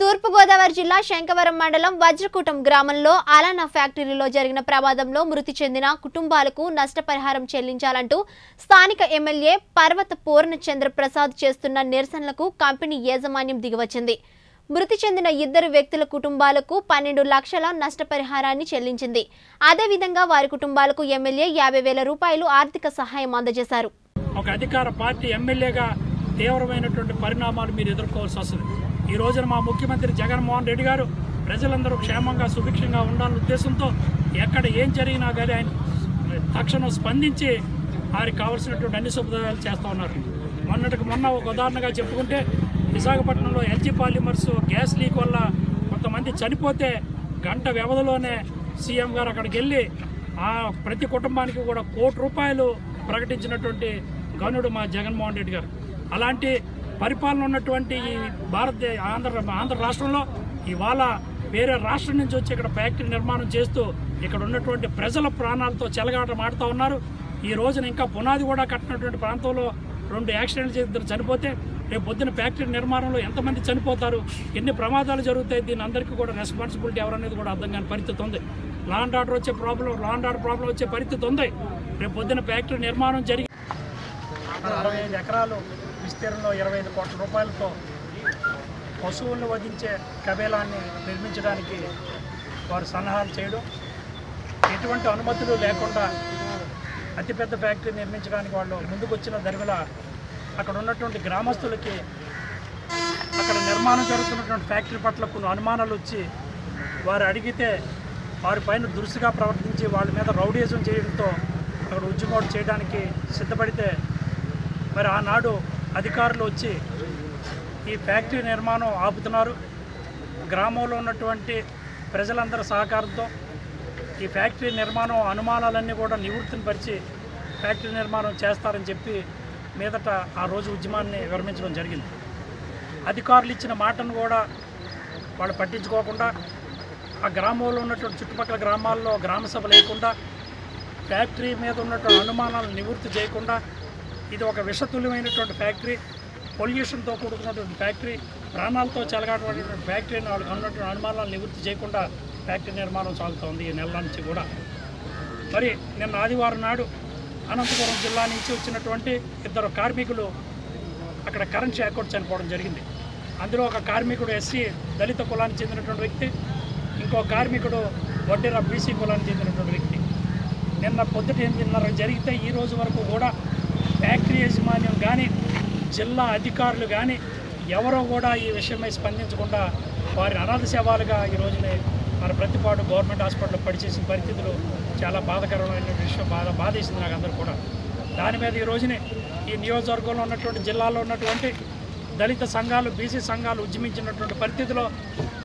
తూర్పుగోదావరి జిల్లా శంకవరం మండలం వజ్రకూటం గ్రామంలో అలానా ఫ్యాక్టరీలో జరిగిన ప్రమాదంలో మృతి చెందిన కుటుంబాలకు నష్టపరిహారం చెల్లించాలంటూ స్థానిక ఎమ్మెల్యే పర్వత పూర్ణచంద్ర ప్రసాద్ చేస్తున్న నిరసనలకు కంపెనీ యాజమాన్యం దిగివచ్చింది మృతి చెందిన ఇద్దరు వ్యక్తుల కుటుంబాలకు పన్నెండు లక్షల నష్టపరిహారాన్ని చెల్లించింది అదేవిధంగా వారి కుటుంబాలకు ఎమ్మెల్యే యాభై వేల రూపాయలు ఆర్థిక సహాయం అందజేశారు ఒక అధికార పార్టీ ఎమ్మెల్యేగా తీవ్రమైనటువంటి పరిణామాలు మీరు ఎదుర్కోవాల్సి వస్తుంది ఈ రోజున మా ముఖ్యమంత్రి జగన్మోహన్ రెడ్డి గారు ప్రజలందరూ క్షేమంగా సుభిక్షంగా ఉండాలనే ఉద్దేశంతో ఎక్కడ ఏం జరిగినా కానీ ఆయన తక్షణం స్పందించి వారికి కావాల్సినటువంటి అన్ని శుభాలు చేస్తూ ఉన్నారు మొన్నటికి మొన్న ఒక ఉదాహరణగా చెప్పుకుంటే విశాఖపట్నంలో ఎల్జీ పాలిమర్స్ గ్యాస్ లీక్ వల్ల కొంతమంది చనిపోతే గంట వ్యవధిలోనే సీఎం గారు అక్కడికి వెళ్ళి ఆ ప్రతి కుటుంబానికి కూడా కోటి రూపాయలు ప్రకటించినటువంటి గనుడు మా జగన్మోహన్ రెడ్డి గారు అలాంటి పరిపాలన ఉన్నటువంటి ఈ భారత ఆంధ్ర ఆంధ్ర రాష్ట్రంలో ఇవాళ వేరే రాష్ట్రం నుంచి వచ్చి ఇక్కడ ఫ్యాక్టరీ నిర్మాణం చేస్తూ ఇక్కడ ఉన్నటువంటి ప్రజల ప్రాణాలతో చెలగాటం ఆడుతూ ఉన్నారు ఈ రోజున ఇంకా పునాది కూడా కట్టినటువంటి ప్రాంతంలో రెండు యాక్సిడెంట్లు చేసి ఇద్దరు చనిపోతే రేపు పొద్దున ఫ్యాక్టరీ నిర్మాణంలో ఎంతమంది చనిపోతారు ఎన్ని ప్రమాదాలు జరుగుతాయి దీని అందరికీ కూడా రెస్పాన్సిబిలిటీ ఎవరనేది కూడా అర్థం కాని పరిస్థితి ఉంది లా అండ్ ఆర్డర్ వచ్చే problem law and order problem వచ్చే పరిస్థితి ఉంది రేపు పొద్దున ఫ్యాక్టరీ నిర్మాణం జరిగి అరవై ఐదు ఎకరాలు విస్తీర్ణంలో ఇరవై ఐదు కోట్ల రూపాయలతో పశువులను వధించే కబేలాన్ని నిర్మించడానికి వారు సన్నాహాలు చేయడం ఎటువంటి అనుమతులు లేకుండా అతిపెద్ద ఫ్యాక్టరీ నిర్మించడానికి వాళ్ళు ముందుకొచ్చిన దరిమిల అక్కడ ఉన్నటువంటి గ్రామస్తులకి అక్కడ నిర్మాణం జరుగుతున్నటువంటి ఫ్యాక్టరీ పట్ల కొన్ని అనుమానాలు వచ్చి వారు అడిగితే వారి పైన దురుసుగా ప్రవర్తించి వాళ్ళ మీద రౌడీజం చేయడంతో అక్కడ ఉద్యమం చేయడానికి సిద్ధపడితే మరి ఆనాడు అధికారులు వచ్చి ఈ ఫ్యాక్టరీ నిర్మాణం ఆపుతున్నారు గ్రామంలో ఉన్నటువంటి ప్రజలందరి సహకారంతో ఈ ఫ్యాక్టరీ నిర్మాణం అనుమానాలన్నీ కూడా నివృత్తిని పరిచి ఫ్యాక్టరీ నిర్మాణం చేస్తారని చెప్పి మీదట ఆ రోజు ఉద్యమాన్ని విరమించడం జరిగింది అధికారులు ఇచ్చిన మాటను కూడా వాళ్ళు పట్టించుకోకుండా ఆ గ్రామంలో ఉన్నటువంటి చుట్టుపక్కల గ్రామాల్లో గ్రామ సభ లేకుండా ఫ్యాక్టరీ మీద ఉన్నటువంటి అనుమానాలను నివృత్తి చేయకుండా ఇది ఒక విషతుల్యమైనటువంటి ఫ్యాక్టరీ పొల్యూషన్తో కూడుకున్నటువంటి ఫ్యాక్టరీ ప్రాణాలతో చెలగాటటువంటి ఫ్యాక్టరీ అని వాళ్ళకి ఉన్నటువంటి అనుమానాలను నివృత్తి చేయకుండా ఫ్యాక్టరీ నిర్మాణం సాగుతోంది ఈ నెల నుంచి కూడా మరి నిన్న ఆదివారం నాడు అనంతపురం జిల్లా నుంచి వచ్చినటువంటి ఇద్దరు కార్మికులు అక్కడ కరెంట్ షాక్ కొట్టి చనిపోవడం జరిగింది అందులో ఒక కార్మికుడు ఎస్సీ దళిత కులానికి చెందినటువంటి వ్యక్తి ఇంకో కార్మికుడు వడ్డీరా బీసీ కులానికి చెందినటువంటి వ్యక్తి నిన్న పొద్దుట ఎనిమిదిన్నర జరిగితే ఈ రోజు వరకు కూడా ఫ్యాక్టరీ యాజమాన్యం కానీ జిల్లా అధికారులు కానీ ఎవరో కూడా ఈ విషయమై స్పందించకుండా వారి అనాథ సేవాలుగా ఈ రోజునే మన ప్రతిపాటు గవర్నమెంట్ హాస్పిటల్లో పడిచేసిన పరిస్థితులు చాలా బాధాకరమైన విషయం బాధ బాధేసింది నాకు అందరూ కూడా దాని మీద ఈ రోజునే ఈ నియోజకవర్గంలో ఉన్నటువంటి జిల్లాలో ఉన్నటువంటి దళిత సంఘాలు బీసీ సంఘాలు ఉద్యమించినటువంటి పరిస్థితిలో